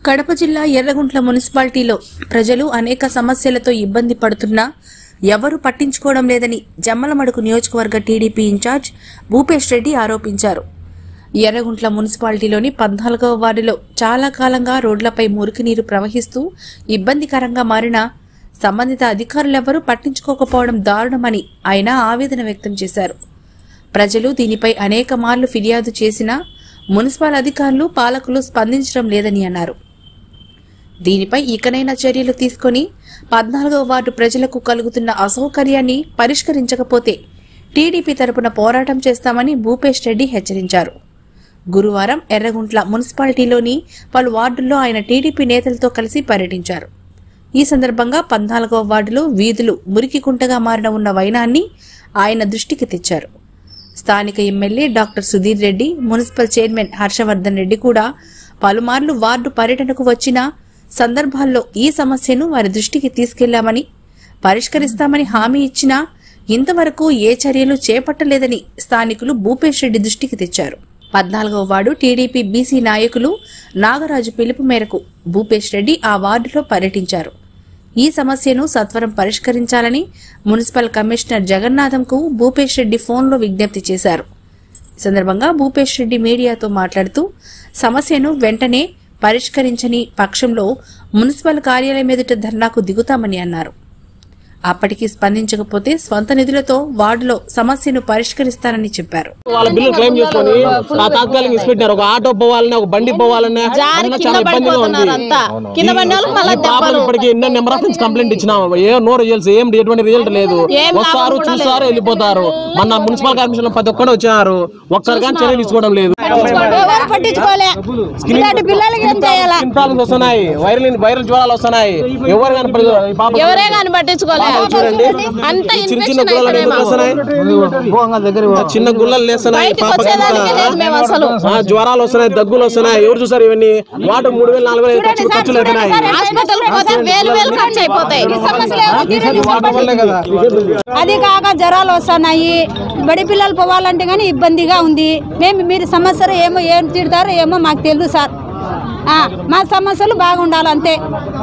కడప జిల్లా ఎర్రగుంట్ల మున్సిపాలిటీలో ప్రజలు అనేక సమస్యలతో ఇబ్బంది పడుతున్నా ఎవరూ పట్టించుకోవడం లేదని జమ్మలమడుగు నియోజకవర్గ టీడీపీ ఇన్ఛార్జ్ భూపేష్ రెడ్డి ఆరోపించారు ఎర్రగుంట్ల మున్సిపాలిటీలోని పద్నాలుగవ వార్డులో చాలా కాలంగా రోడ్లపై మురికి నీరు ప్రవహిస్తూ ఇబ్బందికరంగా మారినా సంబంధిత అధికారులెవరూ పట్టించుకోకపోవడం దారుణమని ఆయన ఆవేదన వ్యక్తం చేశారు ప్రజలు దీనిపై అనేక మార్లు ఫిర్యాదు చేసినా మున్సిపల్ అధికారులు పాలకులు స్పందించడం లేదని అన్నారు దీనిపై ఇకనైనా చర్యలు తీసుకొని పద్నాలుగవ వార్డు ప్రజలకు కలుగుతున్న అసౌకర్యాన్ని పరిష్కరించకపోతే టీడీపీ తరపున పోరాటం చేస్తామని భూపేష్ రెడ్డి హెచ్చరించారు గురువారం ఎర్రగుంట్ల మున్సిపాలిటీలోని పలు వార్డుల్లో ఆయన టీడీపీ నేతలతో కలిసి పర్యటించారు ఈ సందర్భంగా పద్నాలుగవ వార్డులో వీధులు మురికి కుంటగా మారిన ఉన్న వైనాన్ని ఆయన దృష్టికి తెచ్చారు స్థానిక MLA doctor Sudheer Reddy municipal chairman Harshavardhan Reddy కూడా పలుమార్లు వార్డు పర్యటనకు వచ్చిన సందర్భాల్లో ఈ సమస్యను వారి దృష్టికి తీసుకెళ్లామని పరిష్కరిస్తామని హామీ ఇచ్చినా ఇంతవరకు ఏ చర్యలు చేపట్టలేదని స్థానికులు భూపేష్ రెడ్డి దృష్టికి తెచ్చారు పద్నాలుగవ వార్డు టీడీపీ బీసీ నాయకులు నాగరాజు పిలుపు మేరకు భూపేష్ రెడ్డి ఆ వార్డులో పర్యటించారు ఈ సమస్యను సత్వరం పరిష్కరించాలని మున్సిపల్ కమిషనర్ జగన్నాథంకు భూపేష్ రెడ్డి ఫోన్లో విజ్ఞప్తి చేశారు ఈ సందర్భంగా భూపేష్ రెడ్డి మీడియాతో మాట్లాడుతూ సమస్యను వెంటనే పరిష్కరించని పక్షంలో మున్సిపల్ కార్యాలయం ఎదుట ధర్నాకు దిగుతామని అన్నారు అప్పటికి స్పందించకపోతే స్వంత నిధులతో వార్డులో సమస్యను పరిష్కరిస్తానని చెప్పారు వాళ్ళ బిల్లు క్లెయిమ్ చేసుకొని ఆ తాత్కాలిక ఇచ్చి పెట్టినారు ఒక ఆటో పోవాలన్నా ఒక బండి పోవాలన్నా జారి అన్న కింద చాలా ఇబ్బందిగా ఉంది పడిపోతున్నారు అంతా కింద పడిన వాళ్ళకి మళ్ళీ ఈ పాపలు ఇప్పటికి ఎన్నో నెంబర్ ఆఫ్ నుంచి కంప్లైంట్ ఇచ్చినాం ఏ నో రిజల్ట్స్ ఏం ఎటువంటి రిజల్ట్ లేదు ఏం వస్తారు లాభం కూడా చూస్తారు వెళ్ళిపోతారు మన మున్సిపల్ కార్పొరేషన్ ప్రతి ఒక్కరు వచ్చారు ఒక్కరు కానీ చర్యలు తీసుకోవడం లేదు ఎవరు పట్టించుకోలే ఇలాంటి పిల్లలకి ఏం చేయాలా స్కిన్ ప్రాబ్లమ్స్ వస్తున్నాయి వైరల్ వైరల్ జ్వరాలు వస్తున్నాయి ఎవరు కానీ పడి- ఈ పాప ఎవరే కానీ పట్టించుకోలే చూడండి అంత ఈ చిన్న చిన్న ఇన్ఫెక్షన్ గుల్లలు అయిపోయినాయి ఎందుకు వస్తున్నాయి ఆ చిన్న గుల్లలు లేస్తున్నాయి బయటికి పాపకి వచ్చేదానికి లేదు మేము అసలు ఆ, జ్వరాలు వస్తున్నాయి దగ్గులు వస్తున్నాయి ఎవరు చూసారు ఇవన్నీ వాటర్ మూడు వేలు నాలుగు వేలు ఖర్చు ఖర్చులు అవుతున్నాయి హాస్పిటల్ పోతే వేలు వేలు ఖర్చు అయిపోతాయి వాటర్ వల్లే కదా అది కాక జ్వరాలు వస్తున్నాయి బడి పిల్లలు పోవాలంటే కానీ ఇబ్బందిగా ఉంది మేము మీరు సమస్యలు ఏమో ఏం తిడతారో ఏమో మాకు తెలియదు సార్ ఆ, మా సమస్యలు బాగుండాలి అంతే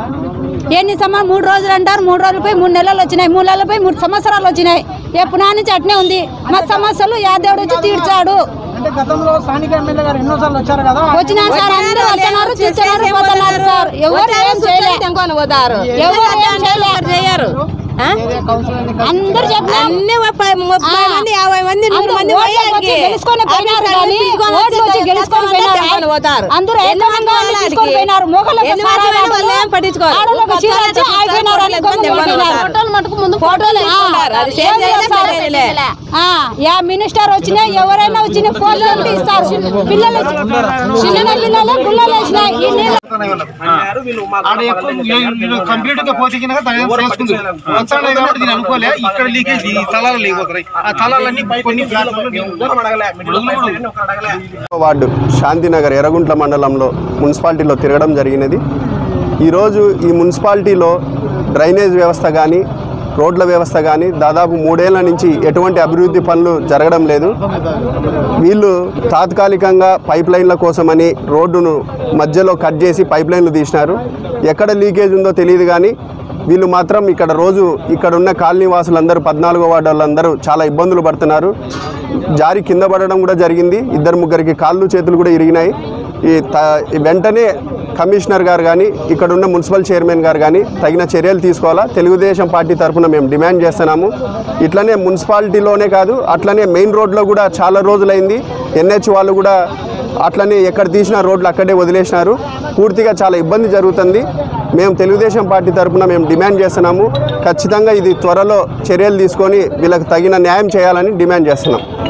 ఎన్ని సమ మూడు రోజులు అంటారు మూడు రోజులపై మూడు నెలలు వచ్చినాయి మూడు నెలలపై మూడు సంవత్సరాలు వచ్చినాయి ఎప్పుడు నుంచి అట్నే ఉంది మా సమస్యలు యాదేవుడు వచ్చి తీర్చాడు అంటే గతంలో స్థానిక ఎమ్మెల్యే గారు ఎన్నోసార్లు వచ్చారు కదా వచ్చినా సార్ అందరూ వచ్చినారు చూస్తున్నారు పోతున్నారు సార్ ఎవరు ఏం చేయలేదు ఎవరు ఏం చేయలేరు అందరు చెప్పినా అన్ని ముప్పై ముప్పై మంది యాభై మంది నూరు మంది వచ్చి గెలుచుకొని పోయినారు కానీ ఓట్లు వచ్చి గెలుచుకొని పోయినారు అందరూ ఏకమంగా తీసుకొని పోయినారు మొగలకు ఆడలకు చీర వచ్చి ఆగిపోయినారు అని గమ్మున పోయినారు. ఫోటోలు మటుకు ముందు ఫోటోలు ఆ, ఏం చేస్తారు? ఆ, యా మినిస్టర్ వచ్చినా ఎవరైనా వచ్చినా ఫోటోలు తీస్తారు పిల్లలు చిన్న పిల్లలు గుళ్ళలు వేసినాయి ఈ నీళ్ళు ఆడ ఎక్కువ కంప్లీట్ గా పోతే కింద తగిన చేసుకుంది వచ్చాడు కాబట్టి దీని అనుకోలే ఇక్కడ లీకేజ్ ఈ తలాలు లేకపోతాయి ఆ తలాలన్నీ కొన్ని వార్డు శాంతినగర్ ఎర్రగుంట్ల మండలంలో మున్సిపాలిటీలో తిరగడం జరిగినది ఈరోజు ఈ మున్సిపాలిటీలో డ్రైనేజ్ వ్యవస్థ కానీ రోడ్ల వ్యవస్థ కానీ దాదాపు మూడేళ్ల నుంచి ఎటువంటి అభివృద్ధి పనులు జరగడం లేదు వీళ్ళు తాత్కాలికంగా పైప్ లైన్ల కోసమని రోడ్డును మధ్యలో కట్ చేసి పైప్ లైన్లు తీసినారు ఎక్కడ లీకేజ్ ఉందో తెలియదు కానీ వీళ్ళు మాత్రం ఇక్కడ రోజు ఇక్కడ ఉన్న కాలనీ వాసులందరూ పద్నాలుగో వార్డు వాళ్ళందరూ చాలా ఇబ్బందులు పడుతున్నారు జారి కింద పడడం కూడా జరిగింది ఇద్దరు ముగ్గురికి కాళ్ళు చేతులు కూడా ఇరిగినాయి ఈ త ఈ వెంటనే కమిషనర్ గారు కానీ ఇక్కడ ఉన్న మున్సిపల్ చైర్మన్ గారు కానీ తగిన చర్యలు తీసుకోవాలా తెలుగుదేశం పార్టీ తరఫున మేము డిమాండ్ చేస్తున్నాము ఇట్లనే మున్సిపాలిటీలోనే కాదు అట్లనే మెయిన్ రోడ్లో కూడా చాలా రోజులైంది ఎన్హెచ్ వాళ్ళు కూడా అట్లనే ఎక్కడ తీసిన రోడ్లు అక్కడే వదిలేసినారు పూర్తిగా చాలా ఇబ్బంది జరుగుతుంది మేము తెలుగుదేశం పార్టీ తరఫున మేము డిమాండ్ చేస్తున్నాము ఖచ్చితంగా ఇది త్వరలో చర్యలు తీసుకొని వీళ్ళకి తగిన న్యాయం చేయాలని డిమాండ్ చేస్తున్నాం